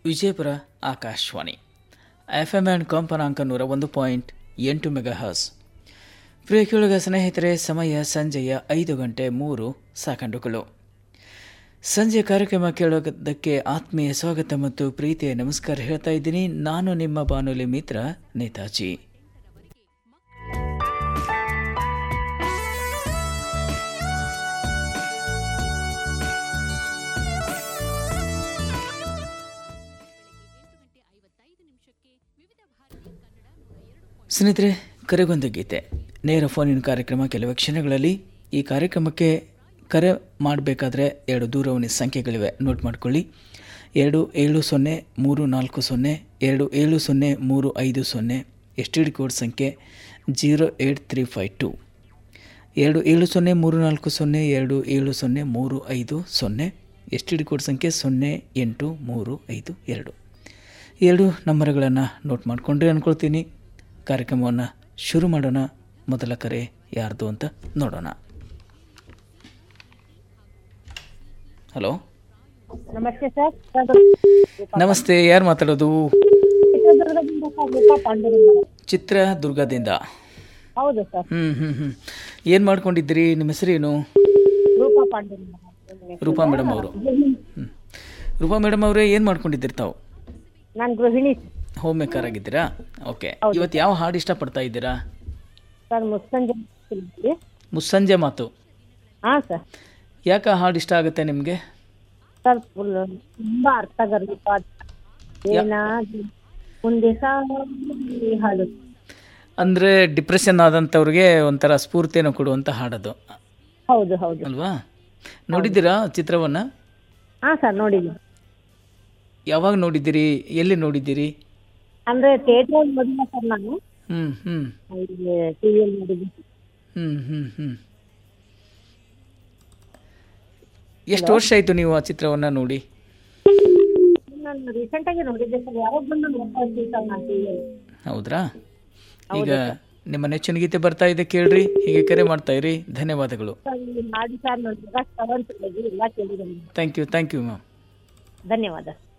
Vijayapura Akashvani F M and ಕಂಪನಾಂಕ ನೂರ ಒಂದು ಪಾಯಿಂಟ್ ಎಂಟು ಮೆಗಾ ಹರ್ಸ್ ಪ್ರಿಯ ಕೇಳುಗ ಸ್ನೇಹಿತರೆ ಸಮಯ ಸಂಜೆಯ ಐದು ಗಂಟೆ ಮೂರು ಸೆಕೆಂಡುಗಳು ಸಂಜೆ ಕಾರ್ಯಕ್ರಮ ಕೇಳೋದಕ್ಕೆ ಆತ್ಮೀಯ ಸ್ವಾಗತ ಮತ್ತು ಪ್ರೀತಿಯ ನಮಸ್ಕಾರ ಹೇಳ್ತಾ ಇದ್ದೀನಿ ನಾನು ನಿಮ್ಮ ಬಾನುಲಿ ಮಿತ್ರ ನೇತಾಜಿ ಸ್ನೇಹಿತರೆ ಕರೆಗೊಂದು ಗೀತೆ ನೇರ ಫೋನಿನ ಕಾರ್ಯಕ್ರಮ ಕೆಲವು ಕ್ಷಣಗಳಲ್ಲಿ ಈ ಕಾರ್ಯಕ್ರಮಕ್ಕೆ ಕರೆ ಮಾಡಬೇಕಾದ್ರೆ ಎರಡು ದೂರವಾಣಿ ಸಂಖ್ಯೆಗಳಿವೆ ನೋಟ್ ಮಾಡ್ಕೊಳ್ಳಿ ಎರಡು ಏಳು ಸೊನ್ನೆ ಮೂರು ನಾಲ್ಕು ಸೊನ್ನೆ ಎರಡು ಏಳು ಸೊನ್ನೆ ಮೂರು ಐದು ಸೊನ್ನೆ ಎಸ್ ಟಿ ಡಿ ಕೋಡ್ ಸಂಖ್ಯೆ zero eight three five two ಎರಡು ಏಳು ಸೊನ್ನೆ ಮೂರು ನಾಲ್ಕು ಸೊನ್ನೆ ಎರಡು ಏಳು ಸೊನ್ನೆ ಮೂರು ಐದು ಸೊನ್ನೆ ಎಸ್ ಟಿ ಡಿ ಕೋಡ್ ಸಂಖ್ಯೆ ಸೊನ್ನೆ ಎಂಟು ಮೂರು ಐದು ಎರಡು ಎರಡು ನಂಬರ್ಗಳನ್ನು ನೋಟ್ ಮಾಡಿಕೊಂಡ್ರೆ ಅಂದ್ಕೊಳ್ತೀನಿ ಕಾರ್ಯಕ್ರಮವನ್ನು ಶುರು ಮಾಡೋಣ ಮೊದಲ ಕರೆ ಯಾರ್ದು ಅಂತ ನೋಡೋಣ ಹಲೋ ನಮಸ್ತೆ ಸರ್ ನಮಸ್ತೆ ಯಾರು ಮಾತಾಡೋದು ಚಿತ್ರದುರ್ಗದಿಂದ ಸರ್ ರೂಪಾ ಪಾಂಡುರಂಗ ಚಿತ್ರದುರ್ಗದಿಂದ ಹೌದು ಸರ್ ಹ್ಞೂ ಹ್ಞೂ ಹ್ಞೂ ಏನು ಮಾಡ್ಕೊಂಡಿದ್ದೀರಿ ನಿಮ್ಮ ಹೆಸರೇನು ರೂಪಾ ಪಾಂಡುರಂಗ ರೂಪಾ ಮೇಡಮ್ ಅವರು ಹ್ಞೂ ರೂಪಾ ಮೇಡಮ್ ಅವರೇ ಏನು ಮಾಡ್ಕೊಂಡಿದ್ದೀರಿ ತಾವು ನಾನು ಗೃಹಿಣಿ ಹೋಮ್ ಮೇಕರ್ ಆಗಿದ್ದೀರಾ ಓಕೆ ಇವತ್ತು ಯಾವ ಹಾಡು ಇಷ್ಟಪಡ್ತಾ ಇದ್ದೀರಾ ಸರ್ ಮುಸ್ಸಂಜೆ ಮಾಡ್ತಿದ್ವಿ. ಮುಸ್ಸಂಜೆ ಮಾತು ಹಾ ಸರ್ ಯಾಕೆ ಆ ಹಾಡು ಇಷ್ಟ ಆಗುತ್ತೆ ನಿಮಗೆ ಸರ್ ಫುಲ್ ತುಂಬಾ ಅರ್ಥಗರ್ಭಿತ ಏನಾದ್ರು ಮುಂದೆ ಸಾಗಿ ಹಾಡು ಅಂದರೆ ಡಿಪ್ರೆಷನ್ ಆದಂಥವ್ರಿಗೆ ಒಂಥರ ಸ್ಫೂರ್ತಿಯನ್ನು ಕೊಡುವಂಥ ಹಾಡದು ಹೌದು ಹೌದು ಅಲ್ವಾ ನೋಡಿದ್ದೀರಾ ಚಿತ್ರವನ್ನು ಹಾ ಸರ್ ನೋಡಿದ್ವಿ ಯಾವಾಗ ನೋಡಿದ್ದೀರಿ ಎಲ್ಲಿ ನೋಡಿದ್ದೀರಿ ಅಂದ್ರೆ ಥಿಯೇಟರ್ ನೋಡಿಲ್ಲ ಸರ್ ನಾನು ಹ್ಞೂ ಹ್ಞೂ ಟಿವಿಯಲ್ಲಿ ನೋಡಿದ್ವಿ ಹ್ಞೂ ಹ್ಞೂ ಹ್ಞೂ ಎಷ್ಟು ವರ್ಷ ಆಯಿತು ನೀವು ಆ ಚಿತ್ರವನ್ನು ನೋಡಿ ನಾನು ರೀಸೆಂಟ್ ಆಗಿ ನೋಡಿದ್ದೆ ಸರ್ ಯಾವಾಗ ಬಂದು ನೋಡ್ತಾ ಇರ್ತೀವಿ ಸರ್ ನಾನು ಟಿವಿಯಲ್ಲಿ ಹೌದ್ರಾ ಈಗ ನಿಮ್ಮ ನೆಚ್ಚಿನ ಗೀತೆ ಬರ್ತಾ ಇದೆ ಕೇಳ್ರಿ ಹೀಗೆ ಕರೆ ಮಾಡ್ತಾ ಇರಿ ಧನ್ಯವಾದಗಳು ಸರ್ ಈ ಹಾಡು ಸರ್ ನನ್ನ ಮಗ ಶ್ರವಣ್ ಎಲ್ಲ ಕೇಳಿದ್ದೀನಿ thank you thank you ma'am ಧನ್ಯವಾದ